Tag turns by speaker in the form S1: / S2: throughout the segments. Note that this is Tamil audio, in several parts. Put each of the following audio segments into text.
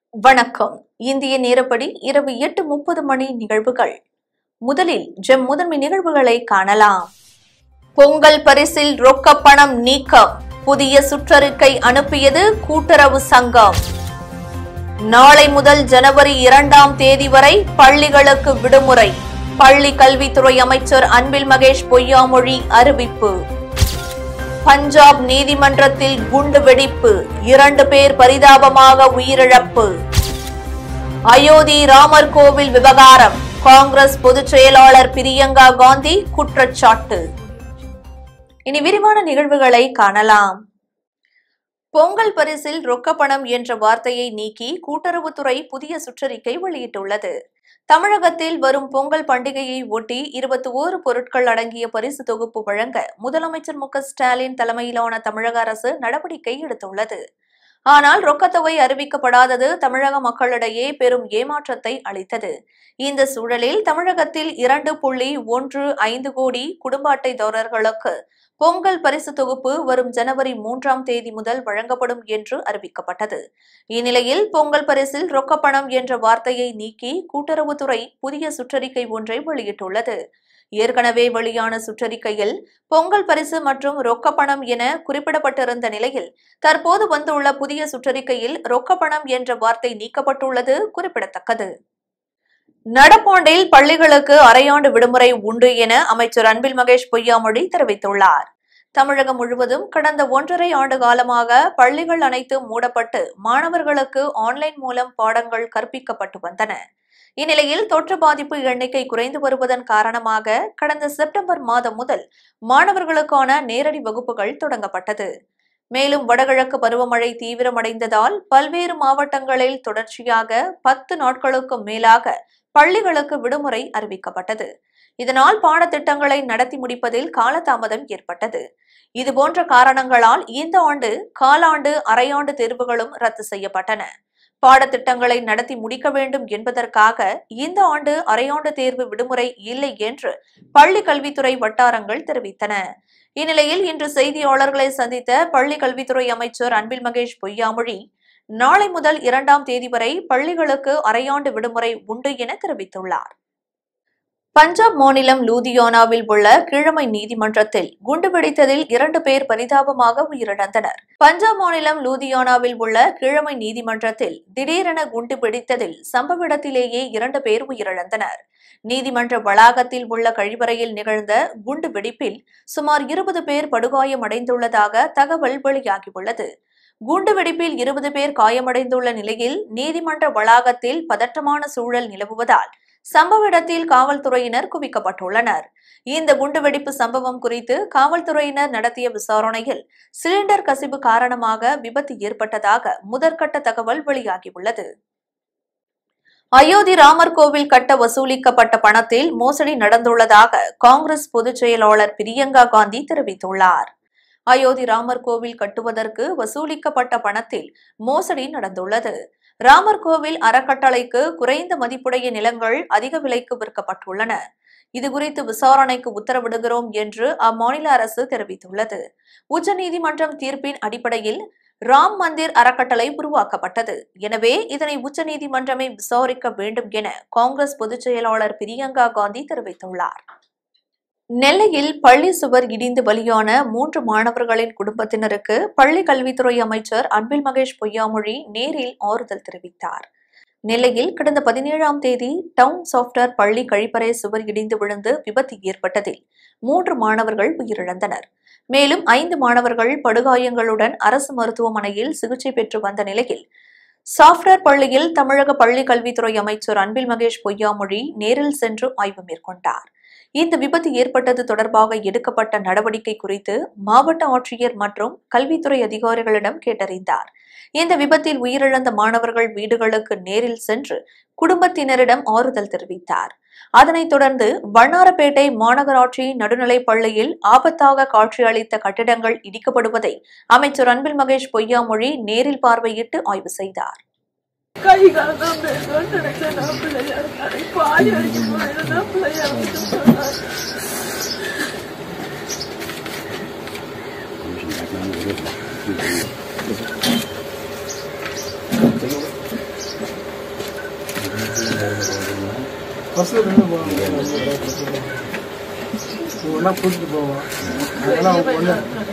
S1: வணக்கம் இந்திய நேரப்படி இரவு எட்டு முப்பது மணி நிகழ்வுகள் முதலில் ஜெம் முதன்மை நிகழ்வுகளை காணலாம் பொங்கல் பரிசில் ரொக்க பணம் நீக்கம் புதிய சுற்றறிக்கை அனுப்பியது கூட்டுறவு சங்கம் நாளை முதல் ஜனவரி இரண்டாம் தேதி வரை பள்ளிகளுக்கு விடுமுறை பள்ளி கல்வித்துறை அமைச்சர் அன்பில் மகேஷ் பொய்யாமொழி அறிவிப்பு பஞ்சாப் நீதிமன்றத்தில் குண்டு வெடிப்பு இரண்டு பேர் பரிதாபமாக உயிரிழப்பு அயோத்தி ராமர் கோவில் விவகாரம் காங்கிரஸ் பொதுச் செயலாளர் பிரியங்கா காந்தி குற்றச்சாட்டு இனி விரிவான நிகழ்வுகளை காணலாம் பொங்கல் பரிசில் ரொக்கப்பணம் என்ற வார்த்தையை நீக்கி கூட்டுறவுத்துறை புதிய சுற்றறிக்கை வெளியிட்டுள்ளது தமிழகத்தில் வரும் பொங்கல் பண்டிகையை ஒட்டி இருபத்தி ஓரு பொருட்கள் அடங்கிய பரிசு தொகுப்பு வழங்க முதலமைச்சர் மு க ஸ்டாலின் தலைமையிலான தமிழக அரசு நடவடிக்கை எடுத்துள்ளது ஆனால் ரொக்கத்தொகை அறிவிக்கப்படாதது தமிழக மக்களிடையே பெரும் ஏமாற்றத்தை அளித்தது இந்த சூழலில் தமிழகத்தில் இரண்டு புள்ளி ஒன்று ஐந்து கோடி குடும்ப அட்டைதாரர்களுக்கு பொங்கல் பரிசு தொகுப்பு வரும் ஜனவரி மூன்றாம் தேதி முதல் வழங்கப்படும் என்று அறிவிக்கப்பட்டது இந்நிலையில் பொங்கல் பரிசில் ரொக்கப்பணம் என்ற வார்த்தையை நீக்கி கூட்டுறவுத்துறை புதிய சுற்றறிக்கை ஒன்றை வெளியிட்டுள்ளது ஏற்கனவே வெளியான சுற்றறிக்கையில் பொங்கல் பரிசு மற்றும் ரொக்கப்பணம் என குறிப்பிடப்பட்டிருந்த நிலையில் தற்போது வந்துள்ள புதிய சுற்றறிக்கையில் ரொக்கப்பணம் என்ற வார்த்தை நீக்கப்பட்டுள்ளது குறிப்பிடத்தக்கது நடப்பாண்டில் பள்ளிகளுக்கு அரையாண்டு விடுமுறை உண்டு என அமைச்சர் அன்பில் மகேஷ் பொய்யாமொழி தெரிவித்துள்ளார் தமிழகம் முழுவதும் கடந்த ஒன்றரை ஆண்டு காலமாக பள்ளிகள் அனைத்தும் மூடப்பட்டு மாணவர்களுக்கு ஆன்லைன் மூலம் பாடங்கள் கற்பிக்கப்பட்டு வந்தன இந்நிலையில் தொற்று பாதிப்பு எண்ணிக்கை குறைந்து வருவதன் காரணமாக கடந்த செப்டம்பர் மாதம் முதல் மாணவர்களுக்கான நேரடி வகுப்புகள் தொடங்கப்பட்டது மேலும் வடகிழக்கு பருவமழை தீவிரமடைந்ததால் பல்வேறு மாவட்டங்களில் தொடர்ச்சியாக பத்து நாட்களுக்கும் மேலாக பள்ளிகளுக்கு விடுமுறை அறிவிக்கப்பட்டது இதனால் பாடத்திட்டங்களை நடத்தி முடிப்பதில் காலதாமதம் ஏற்பட்டது இதுபோன்ற காரணங்களால் இந்த ஆண்டு காலாண்டு அரையாண்டு தேர்வுகளும் ரத்து செய்யப்பட்டன பாடத்திட்டங்களை நடத்தி முடிக்க வேண்டும் என்பதற்காக இந்த ஆண்டு அரையாண்டு தேர்வு விடுமுறை இல்லை என்று பள்ளி கல்வித்துறை வட்டாரங்கள் தெரிவித்தன இந்நிலையில் இன்று செய்தியாளர்களை சந்தித்த பள்ளி கல்வித்துறை அமைச்சர் அன்பில் மகேஷ் பொய்யாமொழி நாளை முதல் இரண்டாம் தேதி வரை பள்ளிகளுக்கு அரையாண்டு விடுமுறை உண்டு என தெரிவித்துள்ளார் பஞ்சாப் மாநிலம் லூதியானாவில் உள்ள கீழமை நீதிமன்றத்தில் குண்டு வெடித்ததில் இரண்டு பேர் பரிதாபமாக உயிரிழந்தனர் பஞ்சாப் மாநிலம் லூதியானாவில் உள்ள கீழமை நீதிமன்றத்தில் திடீரென குண்டு வெடித்ததில் சம்பவ இடத்திலேயே இரண்டு பேர் உயிரிழந்தனர் நீதிமன்ற வளாகத்தில் உள்ள கழிவறையில் நிகழ்ந்த குண்டு வெடிப்பில் சுமார் இருபது பேர் படுகாயமடைந்துள்ளதாக தகவல் வெளியாகியுள்ளது குண்டு வெடிப்பில் இருபது பேர் காயமடைந்துள்ள நிலையில் நீதிமன்ற வளாகத்தில் பதற்றமான சூழல் நிலவுவதால் சம்பவ இடத்தில் காவல்துறையினர் குவிக்கப்பட்டுள்ளனர் இந்த குண்டுவெடிப்பு சம்பவம் குறித்து காவல்துறையினர் நடத்திய விசாரணையில் சிலிண்டர் கசிவு காரணமாக விபத்து ஏற்பட்டதாக முதற்கட்ட தகவல் வெளியாகியுள்ளது அயோத்தி ராமர் கோவில் கட்ட வசூலிக்கப்பட்ட பணத்தில் மோசடி நடந்துள்ளதாக காங்கிரஸ் பொதுச் செயலாளர் பிரியங்கா காந்தி தெரிவித்துள்ளார் அயோத்தி ராமர் கோவில் கட்டுவதற்கு வசூலிக்கப்பட்ட பணத்தில் மோசடி நடந்துள்ளது ராமர் கோவில் அறக்கட்டளைக்கு குறைந்த மதிப்புடைய நிலங்கள் அதிக விலைக்கு விற்கப்பட்டுள்ளன இதுகுறித்து விசாரணைக்கு உத்தரவிடுகிறோம் என்று அம்மாநில அரசு தெரிவித்துள்ளது உச்சநீதிமன்றம் தீர்ப்பின் அடிப்படையில் ராம் மந்திர் அறக்கட்டளை உருவாக்கப்பட்டது எனவே இதனை உச்சநீதிமன்றமே விசாரிக்க வேண்டும் என காங்கிரஸ் பொதுச் செயலாளர் பிரியங்கா காந்தி தெரிவித்துள்ளார் நெல்லையில் பள்ளி சுவர் இடிந்து பலியான மூன்று மாணவர்களின் குடும்பத்தினருக்கு பள்ளி கல்வித்துறை அமைச்சர் அன்பில் மகேஷ் பொய்யாமொழி நேரில் ஆறுதல் தெரிவித்தார் நெல்லையில் கடந்த பதினேழாம் தேதி டவுன் சாப்ட்வேர் பள்ளி கழிப்பறை சுவர் இடிந்து விழுந்து விபத்து ஏற்பட்டதில் மூன்று மாணவர்கள் உயிரிழந்தனர் மேலும் ஐந்து மாணவர்கள் படுகாயங்களுடன் அரசு மருத்துவமனையில் சிகிச்சை பெற்று வந்த நிலையில் சாப்ட்வேர் பள்ளியில் தமிழக பள்ளி கல்வித்துறை அமைச்சர் அன்பில் மகேஷ் பொய்யாமொழி நேரில் சென்று ஆய்வு மேற்கொண்டார் இந்த விபத்து ஏற்பட்டது தொடர்பாக எடுக்கப்பட்ட நடவடிக்கை குறித்து மாவட்ட ஆட்சியர் மற்றும் கல்வித்துறை அதிகாரிகளிடம் கேட்டறிந்தார் இந்த விபத்தில் உயிரிழந்த மாணவர்கள் வீடுகளுக்கு நேரில் சென்று குடும்பத்தினரிடம் ஆறுதல் தெரிவித்தார் அதனைத் தொடர்ந்து வண்ணாரப்பேட்டை மாநகராட்சி நடுநிலைப் பள்ளியில் ஆபத்தாக காட்சியளித்த கட்டிடங்கள் இடிக்கப்படுவதை அமைச்சர் அன்பில் மகேஷ் பொய்யாமொழி நேரில் பார்வையிட்டு ஆய்வு செய்தார்
S2: கை காலம் பேசுவேன் நினைச்சேன் நான் பிள்ளையா இருந்தாரு பாதி வரைக்கும் போயிருந்தா பிள்ளையா வந்து சொன்னார்
S3: பஸ்ஸில் நின்று போவாங்க ஒன்றா கூட்டிட்டு போவோம் அதெல்லாம் ஒன்று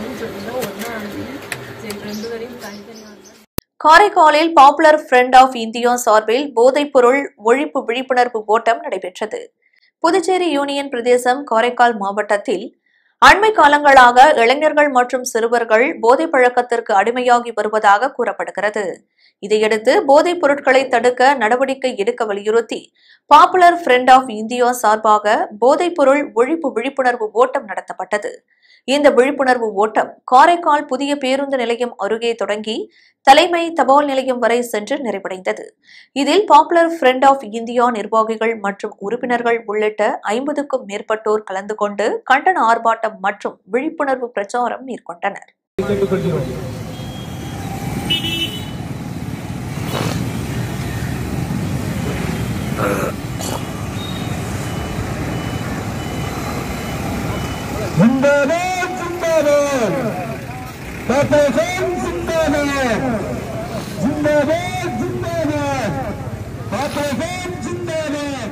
S1: காரைக்காலில் பாப்புலர் ஃப்ரண்ட் ஆஃப் இந்தியா சார்பில் போதைப்பொருள் ஒழிப்பு விழிப்புணர்வு ஓட்டம் நடைபெற்றது புதுச்சேரி யூனியன் பிரதேசம் காரைக்கால் மாவட்டத்தில் அண்மை காலங்களாக இளைஞர்கள் மற்றும் சிறுவர்கள் போதைப் பழக்கத்திற்கு அடிமையாகி வருவதாக கூறப்படுகிறது இதையடுத்து போதைப் பொருட்களை தடுக்க நடவடிக்கை எடுக்க வலியுறுத்தி பாப்புலர் ஃப்ரண்ட் ஆஃப் இந்தியா சார்பாக போதைப்பொருள் ஒழிப்பு விழிப்புணர்வு ஓட்டம் நடத்தப்பட்டது இந்த விழிப்புணர்வு ஓட்டம் காரைக்கால் புதிய பேருந்து நிலையம் அருகே தொடங்கி தலைமை தபால் நிலையம் வரை சென்று நிறைவடைந்தது இதில் பாப்புலர் ஃப்ரண்ட் ஆஃப் இந்தியா நிர்வாகிகள் மற்றும் உறுப்பினர்கள் உள்ளிட்ட ஐம்பதுக்கும் மேற்பட்டோர் கலந்து கொண்டு கண்டன ஆர்ப்பாட்டம் மற்றும் விழிப்புணர்வு பிரச்சாரம் மேற்கொண்டனர்
S3: கேட்டு கட்டிடுவோம்
S4: जिंदाबाद जिंदाबाद बाबा खान जिंदाबाद जिंदाबाद जिंदाबाद बाबा खान जिंदाबाद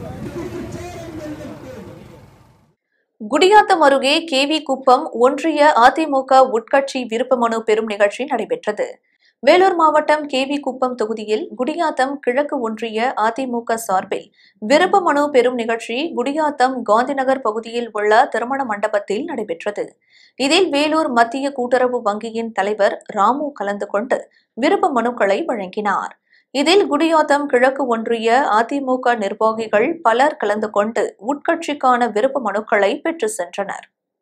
S1: குடியாத்தம் அருகே கேவி குப்பம் ஒன்றிய அதிமுக உட்கட்சி விருப்ப மனு பெறும் நிகழ்ச்சி நடைபெற்றது வேலூர் மாவட்டம் கேவி குப்பம் தொகுதியில் குடியாத்தம் கிழக்கு ஒன்றிய அதிமுக சார்பில் விருப்ப மனு பெறும் நிகழ்ச்சி குடியாத்தம் காந்திநகர் பகுதியில் உள்ள திருமண மண்டபத்தில் நடைபெற்றது இதில் வேலூர் மத்திய கூட்டுறவு வங்கியின் தலைவர் ராமு கலந்து கொண்டு விருப்ப மனுக்களை வழங்கினார் இதில் குடியாத்தம் கிழக்கு ஒன்றிய அதிமுக நிர்வாகிகள் பலர் கலந்து கொண்டு உட்கட்சிக்கான விருப்ப மனுக்களை பெற்று சென்றனர்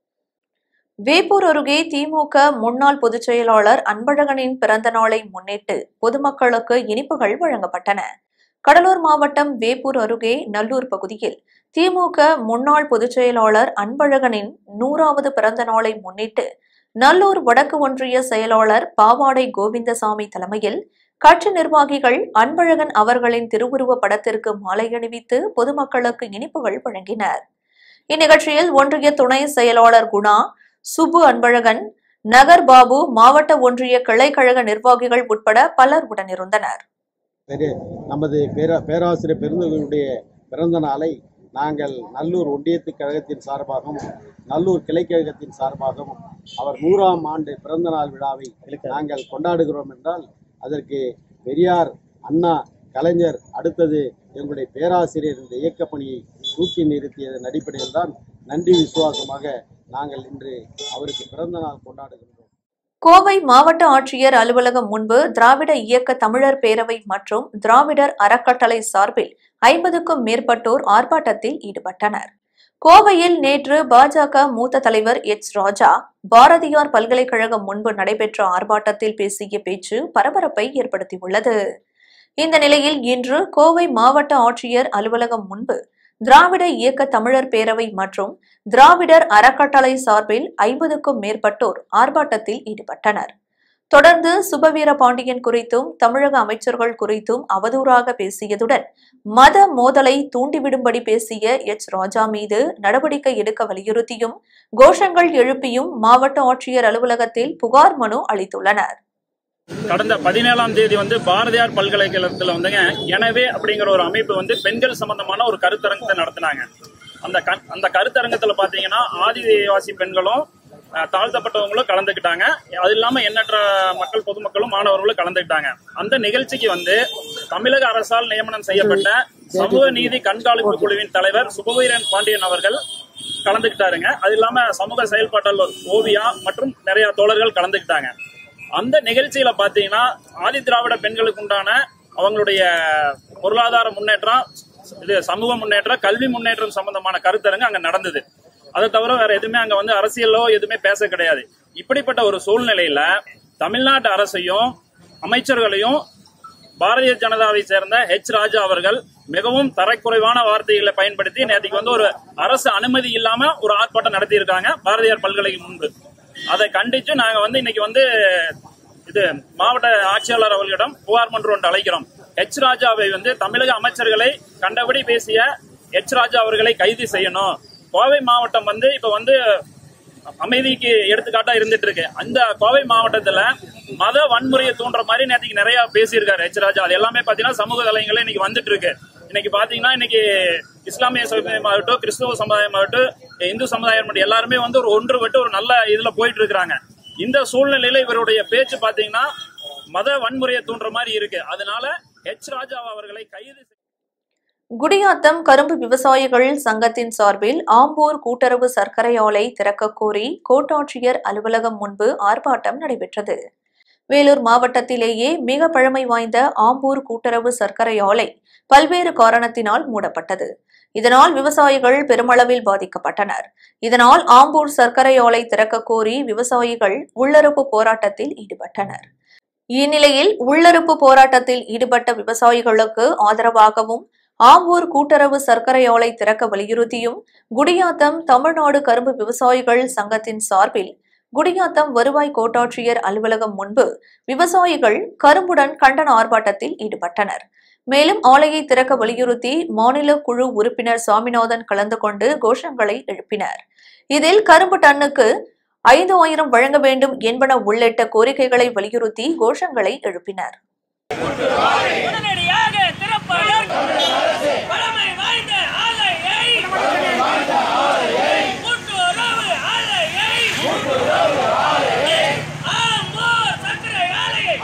S1: வேப்பூர் அருகே திமுக முன்னாள் பொதுச் செயலாளர் அன்பழகனின் பிறந்த நாளை முன்னிட்டு பொதுமக்களுக்கு இனிப்புகள் வழங்கப்பட்டன கடலூர் மாவட்டம் வேப்பூர் அருகே நல்லூர் பகுதியில் திமுக முன்னாள் பொதுச் செயலாளர் அன்பழகனின் நூறாவது பிறந்த நாளை முன்னிட்டு நல்லூர் வடக்கு ஒன்றிய செயலாளர் பாவாடை கோவிந்தசாமி தலைமையில் கட்சி நிர்வாகிகள் அன்பழகன் அவர்களின் திருவுருவ படத்திற்கு மாலை அணிவித்து பொதுமக்களுக்கு இனிப்புகள் வழங்கினர் இந்நிகழ்ச்சியில் ஒன்றிய துணை செயலாளர் குணா சுப்பு அன்பழகன் நகர் பாபு மாவட்ட ஒன்றிய கிளைக்கழக நிர்வாகிகள் உட்பட பலர் உடனிருந்தனர்
S5: பெரு நமது பேரா பேராசிரியர் பெருந்தகையுடைய பிறந்த நாளை நாங்கள் நல்லூர் ஒன்றியத்து கழகத்தின் சார்பாகவும் நல்லூர் கிளைக்கழகத்தின் சார்பாகவும் அவர் நூறாம் ஆண்டு பிறந்த நாள் விழாவை நாங்கள் கொண்டாடுகிறோம் என்றால் அதற்கு பெரியார் அண்ணா கலைஞர் அடுத்தது எங்களுடைய பேராசிரியர் இந்த இயக்கப் பணியை தூக்கி நிறுத்தியதன் அடிப்படையில் தான் நன்றி விசுவாசமாக நாங்கள் இன்று அவருக்கு பிறந்த நாள் கொண்டாடுகின்றோம்
S1: கோவை மாவட்ட ஆட்சியர் அலுவலகம் முன்பு திராவிட இயக்க தமிழர் பேரவை மற்றும் திராவிடர் அறக்கட்டளை சார்பில் ஐம்பதுக்கும் மேற்பட்டோர் ஆர்ப்பாட்டத்தில் ஈடுபட்டனர் கோவையில் நேற்று பாஜக மூத்த தலைவர் எச் ராஜா பாரதியார் பல்கலைக்கழகம் முன்பு நடைபெற்ற ஆர்ப்பாட்டத்தில் பேசிய பேச்சு பரபரப்பை ஏற்படுத்தியுள்ளது இந்த நிலையில் இன்று கோவை மாவட்ட ஆட்சியர் அலுவலகம் முன்பு திராவிட இயக்க தமிழர் பேரவை மற்றும் திராவிடர் அறக்கட்டளை சார்பில் ஐம்பதுக்கும் மேற்பட்டோர் ஆர்ப்பாட்டத்தில் ஈடுபட்டனர் தொடர்ந்து சுபவீர பாண்டியன் குறித்தும் தமிழக அமைச்சர்கள் குறித்தும் அவதூறாக பேசியதுடன் மத மோதலை தூண்டிவிடும்படி பேசிய எச் ராஜா மீது நடவடிக்கை எடுக்க வலியுறுத்தியும் கோஷங்கள் எழுப்பியும் மாவட்ட ஆட்சியர் அலுவலகத்தில் புகார் மனு அளித்துள்ளனர்
S6: கடந்த பதினேழாம் தேதி வந்து பாரதியார் பல்கலைக்கழகத்துல வந்துங்க எனவே அப்படிங்கிற ஒரு அமைப்பு வந்து பெண்கள் சம்பந்தமான ஒரு கருத்தரங்கத்தை நடத்தினாங்க அந்த க- அந்த கருத்தரங்கத்துல பாத்தீங்கன்னா ஆதிவாசி பெண்களும் அஹ், தாழ்த்தப்பட்டவங்களும் கலந்துக்கிட்டாங்க அது இல்லாம எண்ணற்ற மக்கள் பொதுமக்களும் மாணவர்களும் கலந்துக்கிட்டாங்க அந்த நிகழ்ச்சிக்கு வந்து தமிழக அரசால் நியமனம் செய்யப்பட்ட சமூக நீதி கண்காணிப்பு குழுவின் தலைவர் சுபவீரன் பாண்டியன் அவர்கள் கலந்துக்கிட்டாருங்க அது இல்லாம சமூக செயல்பாட்டாளர் ஓவியா மற்றும் நிறைய தோழர்கள் கலந்துக்கிட்டாங்க அந்த நிகழ்ச்சியில பாத்தீங்கன்னா ஆதி திராவிட பெண்களுக்கு உண்டான அவங்களுடைய பொருளாதார முன்னேற்றம் இது சமூக முன்னேற்றம் கல்வி முன்னேற்றம் சம்பந்தமான கருத்தரங்கு அங்க நடந்தது அதை தவிர வேற எதுவுமே அங்க வந்து அரசியலோ எதுவுமே பேச கிடையாது இப்படிப்பட்ட ஒரு சூழ்நிலையில தமிழ்நாட்டு அரசையும் அமைச்சர்களையும் பாரதிய ஜனதாவை சேர்ந்த ஹெச் ராஜா அவர்கள் மிகவும் தரக்குறைவான வார்த்தைகளை பயன்படுத்தி நேற்றுக்கு வந்து ஒரு அரசு அனுமதி இல்லாம ஒரு ஆர்ப்பாட்டம் நடத்தி இருக்காங்க பாரதியார் பல்கலைக்கு முன்பு அதை கண்டிச்சு நாங்க வந்து இன்னைக்கு வந்து இது மாவட்ட ஆட்சியாளர் அவர்களிடம் புகார் மன்று ஒன்று அழைக்கிறோம் ஹெச் ராஜாவை வந்து தமிழக அமைச்சர்களை கண்டபடி பேசிய ஹெச் ராஜா அவர்களை கைது செய்யணும் கோவை மாவட்டம் வந்து இப்ப வந்து அமைதிக்கு எடுத்துக்காட்டா இருந்துட்டு இருக்கு அந்த கோவை மாவட்டத்துல மத வன்முறையை தூண்டுற மாதிரி நேற்றுக்கு நிறைய பேசியிருக்காரு எச் ராஜா அது எல்லாமே பாத்தீங்கன்னா சமூக தலைங்களை இன்னைக்கு வந்துட்டு இருக்கு இன்னைக்கு பாத்தீங்கன்னா இன்னைக்கு இஸ்லாமிய சமுதாயமாகட்டும் கிறிஸ்தவ சமுதாயமாகட்டும் இந்து சமுதாயம் மட்டும் எல்லாருமே வந்து ஒரு ஒன்றுபட்டு ஒரு நல்ல இதுல போயிட்டு இருக்கிறாங்க இந்த சூழ்நிலையில இவருடைய பேச்சு பாத்தீங்கன்னா மத வன்முறையை தூண்டுற மாதிரி இருக்கு அதனால ஹெச் ராஜா அவர்களை கைது செய்-
S1: குடியாத்தம் கரும்பு விவசாயிகள் சங்கத்தின் சார்பில் ஆம்பூர் கூட்டுறவு சர்க்கரை ஆலை திறக்க கோரி கோட்டாட்சியர் அலுவலகம் முன்பு ஆர்ப்பாட்டம் நடைபெற்றது வேலூர் மாவட்டத்திலேயே மிக பழமை வாய்ந்த ஆம்பூர் கூட்டுறவு சர்க்கரை ஆலை பல்வேறு காரணத்தினால் மூடப்பட்டது இதனால் விவசாயிகள் பெருமளவில் பாதிக்கப்பட்டனர் இதனால் ஆம்பூர் சர்க்கரை ஆலை திறக்க கோரி விவசாயிகள் உள்ளிருப்பு போராட்டத்தில் ஈடுபட்டனர் இந்நிலையில் உள்ளிருப்பு போராட்டத்தில் ஈடுபட்ட விவசாயிகளுக்கு ஆதரவாகவும் ஆம்பூர் கூட்டுறவு சர்க்கரை ஆலை திறக்க வலியுறுத்தியும் குடியாத்தம் தமிழ்நாடு கரும்பு விவசாயிகள் சங்கத்தின் சார்பில் குடியாத்தம் வருவாய் கோட்டாட்சியர் அலுவலகம் முன்பு விவசாயிகள் கரும்புடன் கண்டன ஆர்ப்பாட்டத்தில் ஈடுபட்டனர் மேலும் ஆலையை திறக்க வலியுறுத்தி மாநில குழு உறுப்பினர் சாமிநாதன் கலந்து கொண்டு கோஷங்களை எழுப்பினர் இதில் கரும்பு டன்னுக்கு ஐந்து ஆயிரம் வழங்க வேண்டும் என்பன உள்ளிட்ட கோரிக்கைகளை வலியுறுத்தி கோஷங்களை எழுப்பினர்
S7: உடனடியாக திறப்பதற்கு பழமை வாய்ந்த ஆலையை கூட்டுறவு ஆலையை ஆம்பூர் சர்க்கரை ஆலையை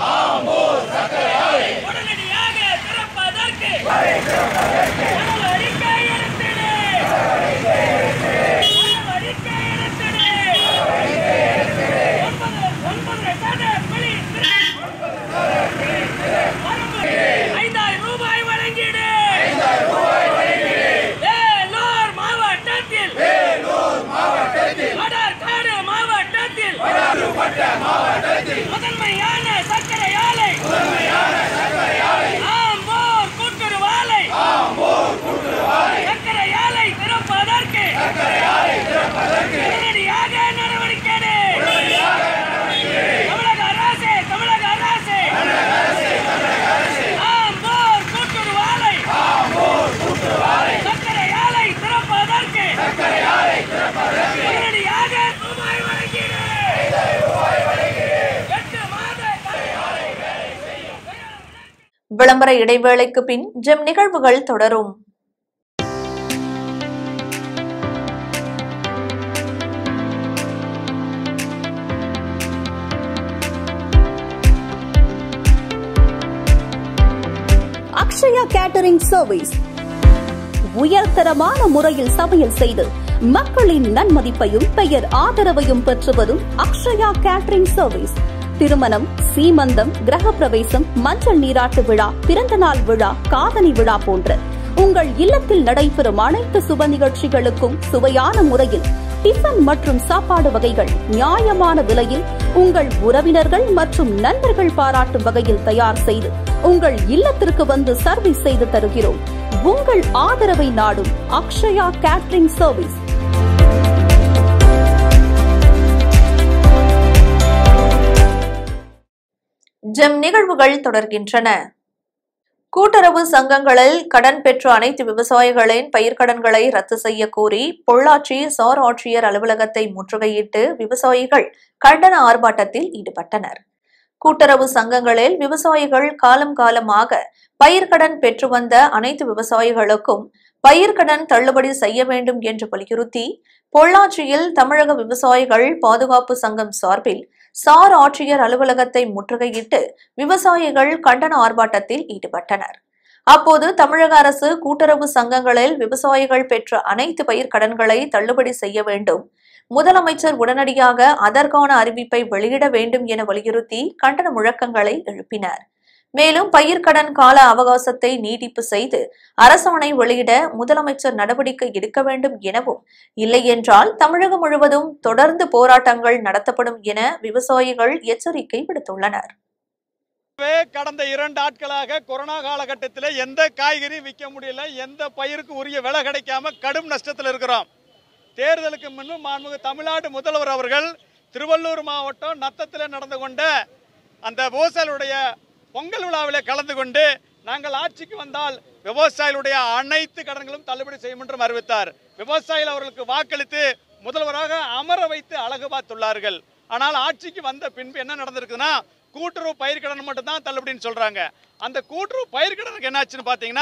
S7: உடனடியாக திறப்பதற்கு நடவடிக்கை எடுத்திடு நடவடிக்கை எடுத்திடு ஒன்பது ஒன்பது கட பிழை ஐந்தாயிரம் ரூபாய் வழங்கிடு வேலூர் மாவட்டத்தில் வடகாடு மாவட்டத்தில் முதன்மையான சர்க்கரை ஆலை ஆம்பூர் கூட்டுறவு ஆலை சர்க்கரை ஆலை திறப்பதற்கு உடனடியாக நடவடிக்கை எடு. தமிழக அரசே தமிழக அரசே ஆம்பூர் கூட்டுறவு ஆலை சர்க்கரை ஆலை திறப்பதற்கு உடனடியாக ரூபாய் வழங்கிடு எட்டு மாத
S1: விளம்பர இடைவேளைக்கு பின் ஜெம் நிகழ்வுகள் தொடரும்
S8: அக்ஷயா கேட்டரிங் சர்வீஸ் உயர்தரமான முறையில் சமையல் செய்து மக்களின் நன்மதிப்பையும் பெயர் ஆதரவையும் பெற்று வரும் அக்ஷயா கேட்டரிங் சர்வீஸ் திருமணம் சீமந்தம் கிரகப்பிரவேசம் மஞ்சள் நீராட்டு விழா பிறந்தநாள் விழா காதணி விழா போன்ற உங்கள் இல்லத்தில் நடைபெறும் அனைத்து சுப நிகழ்ச்சிகளுக்கும் சுவையான முறையில் டிஃபன் மற்றும் சாப்பாடு வகைகள் நியாயமான விலையில் உங்கள் உறவினர்கள் மற்றும் நண்பர்கள் பாராட்டும் வகையில் தயார் செய்து உங்கள் இல்லத்திற்கு வந்து சர்வீஸ் செய்து தருகிறோம் உங்கள் ஆதரவை நாடும் அக்ஷயா கேட்டரிங் சர்வீஸ்
S1: ஜெம் நிகழ்வுகள் தொடர்கின்றன கூட்டுறவு சங்கங்களில் கடன் பெற்ற அனைத்து விவசாயிகளின் பயிர்க்கடன்களை ரத்து செய்ய கோரி பொள்ளாச்சி சார் ஆட்சியர் அலுவலகத்தை முற்றுகையிட்டு விவசாயிகள் கண்டன ஆர்ப்பாட்டத்தில் ஈடுபட்டனர் கூட்டுறவு சங்கங்களில் விவசாயிகள் காலம் காலமாக பயிர்க்கடன் பெற்று வந்த அனைத்து விவசாயிகளுக்கும் பயிர்க்கடன் தள்ளுபடி செய்ய வேண்டும் என்று வலியுறுத்தி பொள்ளாச்சியில் தமிழக விவசாயிகள் பாதுகாப்பு சங்கம் சார்பில் சார் ஆட்சியர் அலுவலகத்தை முற்றுகையிட்டு விவசாயிகள் கண்டன ஆர்ப்பாட்டத்தில் ஈடுபட்டனர் அப்போது தமிழக அரசு கூட்டுறவு சங்கங்களில் விவசாயிகள் பெற்ற அனைத்து பயிர்க்கடன்களை தள்ளுபடி செய்ய வேண்டும் முதலமைச்சர் உடனடியாக அதற்கான அறிவிப்பை வெளியிட வேண்டும் என வலியுறுத்தி கண்டன முழக்கங்களை எழுப்பினர் மேலும் பயிர்க்கடன் கால அவகாசத்தை நீட்டிப்பு செய்து அரசாணை வெளியிட முதலமைச்சர் நடவடிக்கை எடுக்க வேண்டும் எனவும் இல்லையென்றால் தமிழகம் முழுவதும் தொடர்ந்து போராட்டங்கள் நடத்தப்படும் என விவசாயிகள் எச்சரிக்கை விடுத்துள்ளனர்
S9: எனவே கடந்த இரண்டு ஆட்களாக கொரோனா காலகட்டத்தில் எந்த காய்கறி விற்க முடியல எந்த பயிருக்கு உரிய விலை கிடைக்காம கடும் நஷ்டத்தில் இருக்கிறோம் தேர்தலுக்கு முன்பு மாண்புமிகு தமிழ்நாடு முதல்வர் அவர்கள் திருவள்ளூர் மாவட்டம் நத்தத்தில் நடந்து கொண்ட அந்த விவசாயிகளுடைய பொங்கல் விழாவில் கலந்து கொண்டு நாங்கள் ஆட்சிக்கு வந்தால் விவசாயிகளுடைய அனைத்து கடன்களும் தள்ளுபடி செய்யும் என்றும் அறிவித்தார் விவசாயிகள் அவர்களுக்கு வாக்களித்து முதல்வராக அமர வைத்து அழகு பார்த்துள்ளார்கள் ஆனால் ஆட்சிக்கு வந்த பின்பு என்ன நடந்திருக்குன்னா கூட்டுறவு பயிர்க்கடன் மட்டும் தான் தள்ளுபடின்னு சொல்றாங்க அந்த கூட்டுறவு பயிர்க்கடனுக்கு என்னாச்சுன்னு பார்த்தீங்கன்னா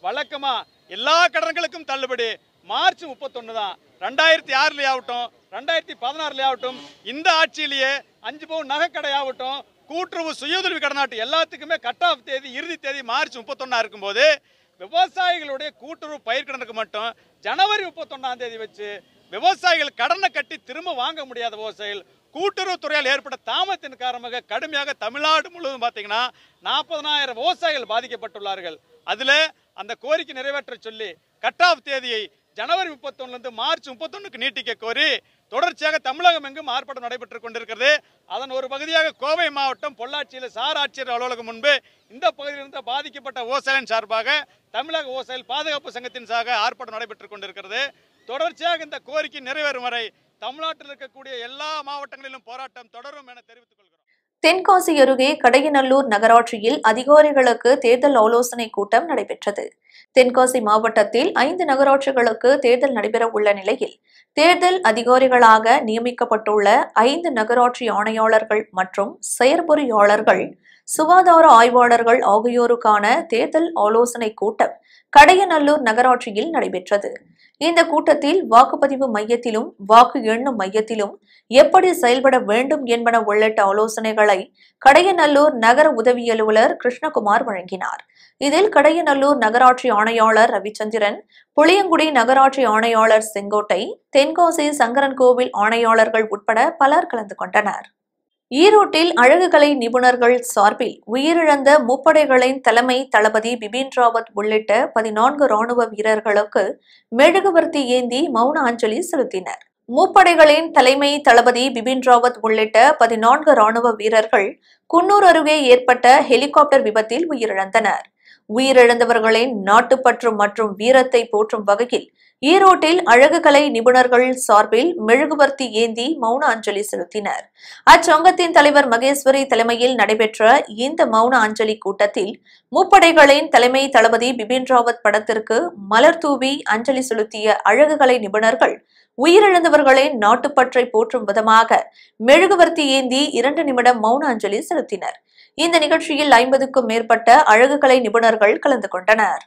S9: வழக்கமா எல்லா கடன்களுக்கும் தள்ளுபடி மார்ச் முப்பத்தொன்று தான் ரெண்டாயிரத்தி ஆறுலயே ஆகட்டும் ரெண்டாயிரத்தி பதினாறுலயே ஆகட்டும் இந்த ஆட்சியிலேயே அஞ்சு பவுன் நகைக்கடை ஆகட்டும் கூட்டுறவு சுயஉதவி கடனாட்டு எல்லாத்துக்குமே கட் ஆஃப் தேதி இறுதி தேதி மார்ச் முப்பத்தொன்னா இருக்கும்போது விவசாயிகளுடைய கூட்டுறவு பயிர்க்கடனுக்கு மட்டும் ஜனவரி முப்பத்தொன்னாம் தேதி வச்சு விவசாயிகள் கடனை கட்டி திரும்ப வாங்க முடியாத விவசாயிகள் கூட்டுறவு துறையால் ஏற்பட்ட தாமத்தின் காரணமாக கடுமையாக தமிழ்நாடு முழுவதும் பார்த்தீங்கன்னா நாற்பதனாயிரம் விவசாயிகள் பாதிக்கப்பட்டுள்ளார்கள் அதில் அந்த கோரிக்கை நிறைவேற்ற சொல்லி கட் ஆஃப் தேதியை ஜனவரி முப்பத்தொன்னுலேருந்து மார்ச் முப்பத்தொன்னுக்கு நீட்டிக்க கோரி தொடர்ச்சியாக தமிழகம் எங்கும் ஆர்ப்பாட்டம் நடைபெற்றுக் கொண்டிருக்கிறது அதன் ஒரு பகுதியாக கோவை மாவட்டம் பொள்ளாச்சியில் சார் ஆட்சியர் அலுவலகம் முன்பு இந்த பகுதியில் இருந்த பாதிக்கப்பட்ட விவசாயிகளின் சார்பாக தமிழக விவசாயிகள் பாதுகாப்பு சங்கத்தின் சார்பாக ஆர்ப்பாட்டம் நடைபெற்றுக் கொண்டிருக்கிறது தொடர்ச்சியாக இந்த கோரிக்கை நிறைவேறும் வரை தமிழ்நாட்டில் இருக்கக்கூடிய எல்லா மாவட்டங்களிலும் போராட்டம் தொடரும் என தெரிவித்துக் கொள்கிறோம்
S1: தென்காசி அருகே கடையநல்லூர் நகராட்சியில் அதிகாரிகளுக்கு தேர்தல் ஆலோசனை கூட்டம் நடைபெற்றது தென்காசி மாவட்டத்தில் ஐந்து நகராட்சிகளுக்கு தேர்தல் நடைபெற உள்ள நிலையில் தேர்தல் அதிகாரிகளாக நியமிக்கப்பட்டுள்ள ஐந்து நகராட்சி ஆணையாளர்கள் மற்றும் செயற்பொறியாளர்கள் சுகாதார ஆய்வாளர்கள் ஆகியோருக்கான தேர்தல் ஆலோசனை கூட்டம் கடையநல்லூர் நகராட்சியில் நடைபெற்றது இந்த கூட்டத்தில் வாக்குப்பதிவு மையத்திலும் வாக்கு எண்ணும் மையத்திலும் எப்படி செயல்பட வேண்டும் என்பன உள்ளிட்ட ஆலோசனைகளை கடையநல்லூர் நகர உதவி அலுவலர் கிருஷ்ணகுமார் வழங்கினார் இதில் கடையநல்லூர் நகராட்சி ஆணையாளர் ரவிச்சந்திரன் புளியங்குடி நகராட்சி ஆணையாளர் செங்கோட்டை தென்காசி சங்கரன் கோவில் ஆணையாளர்கள் உட்பட பலர் கலந்து கொண்டனர் ஈரோட்டில் அழகுகலை நிபுணர்கள் சார்பில் உயிரிழந்த முப்படைகளின் தலைமை தளபதி பிபின் ராவத் உள்ளிட்ட பதினான்கு ராணுவ வீரர்களுக்கு மெழுகுவர்த்தி ஏந்தி மௌன அஞ்சலி செலுத்தினர் முப்படைகளின் தலைமை தளபதி பிபின் ராவத் உள்ளிட்ட பதினான்கு ராணுவ வீரர்கள் குன்னூர் அருகே ஏற்பட்ட ஹெலிகாப்டர் விபத்தில் உயிரிழந்தனர் உயிரிழந்தவர்களின் நாட்டுப்பற்று மற்றும் வீரத்தை போற்றும் வகையில் ஈரோட்டில் அழகுகலை நிபுணர்கள் சார்பில் மெழுகுவர்த்தி ஏந்தி மௌன அஞ்சலி செலுத்தினர் அச்சங்கத்தின் தலைவர் மகேஸ்வரி தலைமையில் நடைபெற்ற இந்த மௌன அஞ்சலி கூட்டத்தில் முப்படைகளின் தலைமை தளபதி பிபின் ராவத் படத்திற்கு மலர் தூவி அஞ்சலி செலுத்திய அழகுகலை நிபுணர்கள் உயிரிழந்தவர்களின் நாட்டுப்பற்றை போற்றும் விதமாக மெழுகுவர்த்தி ஏந்தி இரண்டு நிமிடம் மௌன அஞ்சலி செலுத்தினர் இந்த நிகழ்ச்சியில் ஐம்பதுக்கும் மேற்பட்ட அழகுகலை நிபுணர்கள் கலந்து கொண்டனர்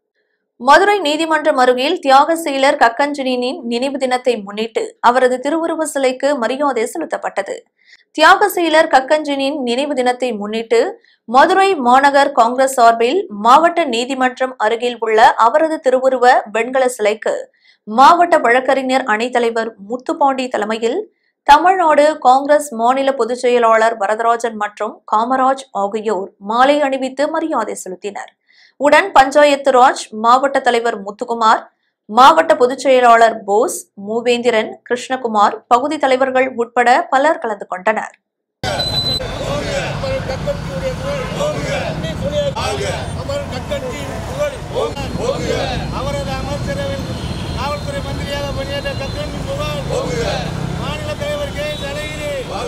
S1: மதுரை நீதிமன்றம் அருகில் தியாகசீலர் கக்கஞ்சனினின் நினைவு தினத்தை முன்னிட்டு அவரது திருவுருவ சிலைக்கு மரியாதை செலுத்தப்பட்டது தியாகசீலர் கக்கஞ்சனின் நினைவு தினத்தை முன்னிட்டு மதுரை மாநகர் காங்கிரஸ் சார்பில் மாவட்ட நீதிமன்றம் அருகில் உள்ள அவரது திருவுருவ வெண்கல சிலைக்கு மாவட்ட வழக்கறிஞர் அணித்தலைவர் முத்துப்பாண்டி தலைமையில் தமிழ்நாடு காங்கிரஸ் மாநில பொதுச் செயலாளர் வரதராஜன் மற்றும் காமராஜ் ஆகியோர் மாலை அணிவித்து மரியாதை செலுத்தினர் உடன் பஞ்சாயத்து ராஜ் மாவட்ட தலைவர் முத்துக்குமார் மாவட்ட பொதுச் செயலாளர் போஸ் மூவேந்திரன் கிருஷ்ணகுமார் பகுதி தலைவர்கள் உட்பட பலர் கலந்து கொண்டனர்
S4: அவரது அமைச்சரவையில் காவல்துறை மந்திரியாக பணியாற்ற கக்கன் புகழ் மாநில தலைவர் கே எஸ் அழகிரி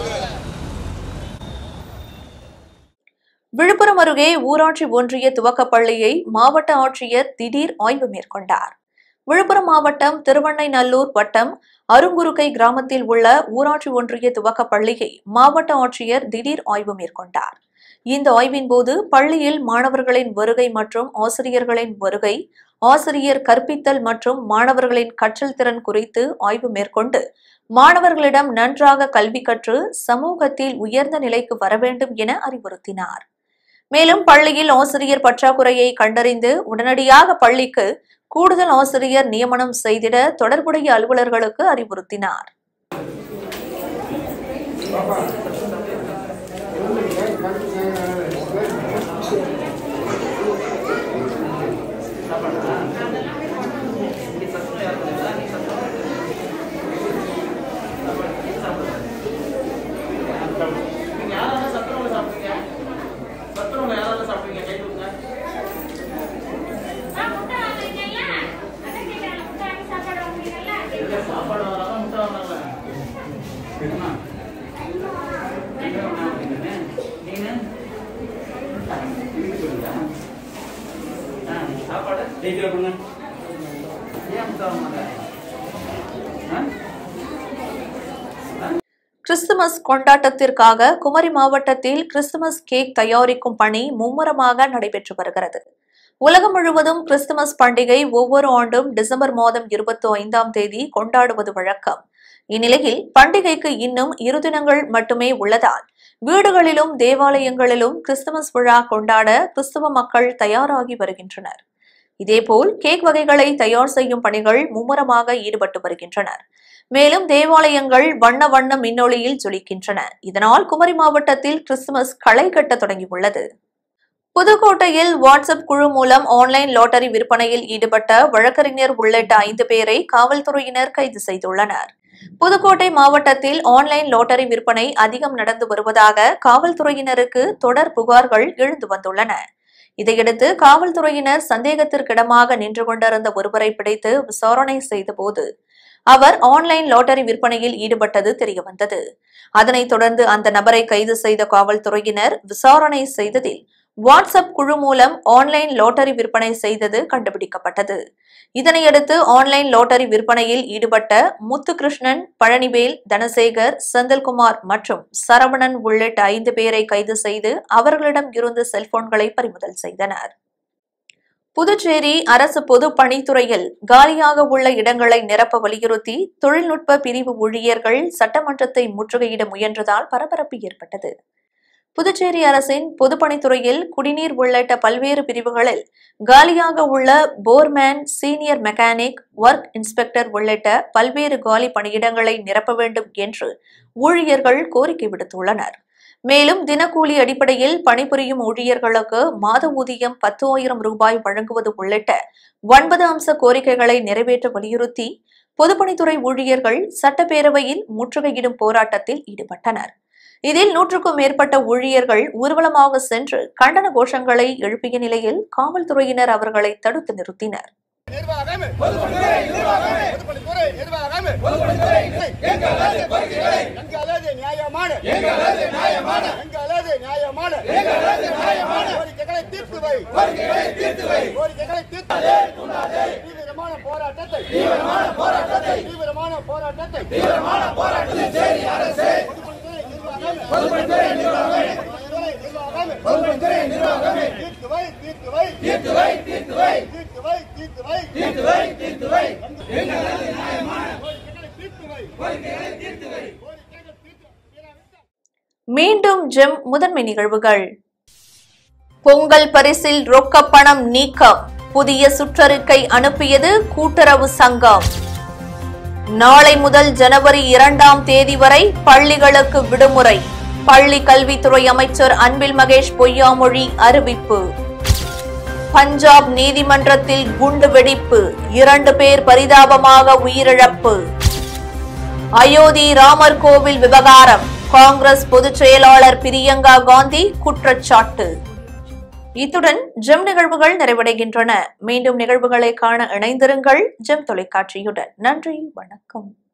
S1: விழுப்புரம் அருகே ஊராட்சி ஒன்றிய துவக்கப் பள்ளியை மாவட்ட ஆட்சியர் திடீர் ஆய்வு மேற்கொண்டார் விழுப்புரம் மாவட்டம் திருவண்ணைநல்லூர் வட்டம் அருங்குருக்கை கிராமத்தில் உள்ள ஊராட்சி ஒன்றிய துவக்கப் பள்ளியை மாவட்ட ஆட்சியர் திடீர் ஆய்வு மேற்கொண்டார் இந்த ஆய்வின் போது பள்ளியில் மாணவர்களின் வருகை மற்றும் ஆசிரியர்களின் வருகை ஆசிரியர் கற்பித்தல் மற்றும் மாணவர்களின் கற்றல் திறன் குறித்து ஆய்வு மேற்கொண்டு மாணவர்களிடம் நன்றாக கல்வி கற்று சமூகத்தில் உயர்ந்த நிலைக்கு வர வேண்டும் என அறிவுறுத்தினார் மேலும் பள்ளியில் ஆசிரியர் பற்றாக்குறையை கண்டறிந்து உடனடியாக பள்ளிக்கு கூடுதல் ஆசிரியர் நியமனம் செய்திட தொடர்புடைய அலுவலர்களுக்கு அறிவுறுத்தினார் கிறிஸ்துமஸ் கொண்டாட்டத்திற்காக குமரி மாவட்டத்தில் கிறிஸ்துமஸ் கேக் தயாரிக்கும் பணி மும்முரமாக நடைபெற்று வருகிறது உலகம் முழுவதும் கிறிஸ்துமஸ் பண்டிகை ஒவ்வொரு ஆண்டும் டிசம்பர் மாதம் இருபத்தி ஐந்தாம் தேதி கொண்டாடுவது வழக்கம் இந்நிலையில் பண்டிகைக்கு இன்னும் இரு தினங்கள் மட்டுமே உள்ளதால் வீடுகளிலும் தேவாலயங்களிலும் கிறிஸ்துமஸ் விழா கொண்டாட கிறிஸ்துவ மக்கள் தயாராகி வருகின்றனர் இதேபோல் கேக் வகைகளை தயார் செய்யும் பணிகள் மும்முரமாக ஈடுபட்டு வருகின்றனர் மேலும் தேவாலயங்கள் வண்ண வண்ண மின்னொளியில் ஜொலிக்கின்றன இதனால் குமரி மாவட்டத்தில் கிறிஸ்துமஸ் களை கட்ட தொடங்கியுள்ளது புதுக்கோட்டையில் வாட்ஸ்அப் குழு மூலம் ஆன்லைன் லாட்டரி விற்பனையில் ஈடுபட்ட வழக்கறிஞர் உள்ளிட்ட ஐந்து பேரை காவல்துறையினர் கைது செய்துள்ளனர் புதுக்கோட்டை மாவட்டத்தில் ஆன்லைன் லாட்டரி விற்பனை அதிகம் நடந்து வருவதாக காவல்துறையினருக்கு தொடர் புகார்கள் எழுந்து வந்துள்ளன இதையடுத்து காவல்துறையினர் சந்தேகத்திற்கிடமாக நின்று கொண்டிருந்த ஒருவரை பிடித்து விசாரணை செய்தபோது அவர் ஆன்லைன் லாட்டரி விற்பனையில் ஈடுபட்டது தெரியவந்தது அதனைத் தொடர்ந்து அந்த நபரை கைது செய்த காவல்துறையினர் விசாரணை செய்ததில் வாட்ஸ்அப் குழு மூலம் ஆன்லைன் லாட்டரி விற்பனை செய்தது கண்டுபிடிக்கப்பட்டது இதனையடுத்து ஆன்லைன் லாட்டரி விற்பனையில் ஈடுபட்ட முத்துகிருஷ்ணன் பழனிவேல் தனசேகர் செந்தில்குமார் மற்றும் சரவணன் உள்ளிட்ட ஐந்து பேரை கைது செய்து அவர்களிடம் இருந்த செல்போன்களை பறிமுதல் செய்தனர் புதுச்சேரி அரசு பொது பணித்துறையில் காலியாக உள்ள இடங்களை நிரப்ப வலியுறுத்தி தொழில்நுட்ப பிரிவு ஊழியர்கள் சட்டமன்றத்தை முற்றுகையிட முயன்றதால் பரபரப்பு ஏற்பட்டது புதுச்சேரி அரசின் பொதுப்பணித்துறையில் குடிநீர் உள்ளிட்ட பல்வேறு பிரிவுகளில் காலியாக உள்ள foreman senior mechanic work inspector உள்ளிட்ட பல்வேறு காலி பணியிடங்களை நிரப்ப வேண்டும் என்று ஊழியர்கள் கோரிக்கை விடுத்துள்ளனர் மேலும் தினக்கூலி அடிப்படையில் பணிபுரியும் ஊழியர்களுக்கு மாத ஊதியம் பத்து ஆயிரம் ரூபாய் வழங்குவது உள்ளிட்ட ஒன்பது அம்ச கோரிக்கைகளை நிறைவேற்ற வலியுறுத்தி பொதுப்பணித்துறை ஊழியர்கள் சட்டப்பேரவையில் முற்றுகையிடும் போராட்டத்தில் ஈடுபட்டனர் இதில் நூற்றுக்கும் மேற்பட்ட ஊழியர்கள் ஊர்வலமாக சென்று கண்டன கோஷங்களை எழுப்பிய நிலையில் காவல்துறையினர் அவர்களை தடுத்து நிறுத்தினர்
S4: நிர்வாகம் பொதுப்பணித்துறை நிர்வாகம் பொதுப்பணித்துறை நிர்வாகம் பொதுப்பணித்துறை எங்களது கோரிக்கைகளை எங்களது நியாயமான எங்களது நியாயமான எங்களது நியாயமான எங்களது நியாயமான கோரிக்கைகளை தீர்த்து வை கோரிக்கைகளை தீர்த்து வை கோரிக்கைகளை தீர்த்து தீவிரமான போராட்டத்தை தீவிரமான போராட்டத்தை தீவிரமான போராட்டத்தை தீவிரமான போராட்டத்தை சரி அரசு பொதுப்பணித்துறை நிர்வாகம் பொதுப்பணித்துறை நிர்வாகம் பொதுப்பணித்துறை நிர்வாகம் தீர்த்து வை தீர்த்து வை தீர்த்து வை தீர்த்து வை தீர்த்து வை தீர்த்து வை தீர்த்து வை தீர்த்து வை எங்களது நியாயமான கோரிக்கைகளை தீர்த்து வை கோரிக்கைகளை தீர்த்து வை கோரிக்கைகள் தீர்த்து
S1: மீண்டும் ஜெம் முதன்மை நிகழ்வுகள் பொங்கல் பரிசில் ரொக்க பணம் நீக்கம் புதிய சுற்றறிக்கை அனுப்பியது கூட்டுறவு சங்கம் நாளை முதல் ஜனவரி இரண்டாம் தேதி வரை பள்ளிகளுக்கு விடுமுறை பள்ளி கல்வித்துறை அமைச்சர் அன்பில் மகேஷ் பொய்யாமொழி அறிவிப்பு பஞ்சாப் நீதிமன்றத்தில் குண்டு வெடிப்பு இரண்டு பேர் பரிதாபமாக உயிரிழப்பு அயோத்தி ராமர் கோவில் விவகாரம் காங்கிரஸ் பொதுச் செயலாளர் பிரியங்கா காந்தி குற்றச்சாட்டு இத்துடன் ஜெம் நிகழ்வுகள் நிறைவடைகின்றன மீண்டும் நிகழ்வுகளை காண இணைந்திருங்கள் ஜெம் தொலைக்காட்சியுடன் நன்றி வணக்கம்